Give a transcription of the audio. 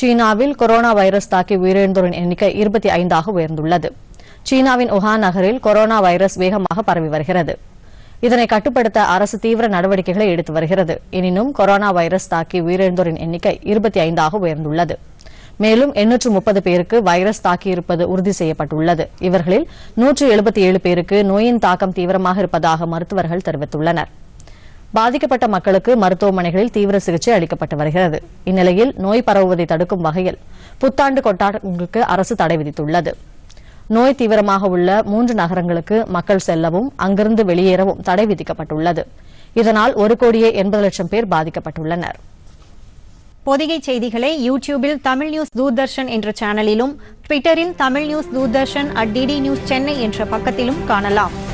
சீனாவில் corona virus தாக்கி உயிரிழந்தோரின் எண்ணிக்கை இருபத்தி ஐந்தாக உயர்ந்துள்ளது சீனாவின் உஹான் நகரில் கொரோனா வைரஸ் வேகமாக பரவி வருகிறது இதனை கட்டுப்படுத்த அரசு தீவிர நடவடிக்கைகளை எடுத்து வருகிறது எனினும் கொரோனா வைரஸ் தாக்கி உயிரிழந்தோரின் எண்ணிக்கை இருபத்தி ஐந்தாக உயர்ந்துள்ளது மேலும் எண்ணூற்று முப்பது பேருக்கு வைரஸ் தாக்கியிருப்பது உறுதி செய்யப்பட்டுள்ளது இவர்களில் நூற்று எழுபத்தி ஏழு பேருக்கு நோயின் தாக்கம் தீவிரமாக இருப்பதாக மருத்துவர்கள் தெரிவித்துள்ளனர் பாதிக்கப்பட்ட மக்களுக்கு மருத்துவமனைகளில் தீவிர சிகிச்சை அளிக்கப்பட்டு வருகிறது இந்நிலையில் நோய் பரவுவதை தடுக்கும் வகையில் புத்தாண்டு கொண்டாட்டங்களுக்கு அரசு தடை விதித்துள்ளது நோய் தீவிரமாக உள்ள மூன்று நகரங்களுக்கு மக்கள் செல்லவும் அங்கிருந்து வெளியேறவும் தடை விதிக்கப்பட்டுள்ளது இதனால் ஒரு கோடியே எண்பது லட்சம் பேர் பாதிக்கப்பட்டுள்ளனர் பொதிகை செய்திகளை யூடியூபில் தமிழ் நியூஸ் தூர்தர்ஷன் என்ற சேனலிலும் ட்விட்டரில் Tamil news Doordarshan at DD news Chennai என்ற பக்கத்திலும் காணலாம்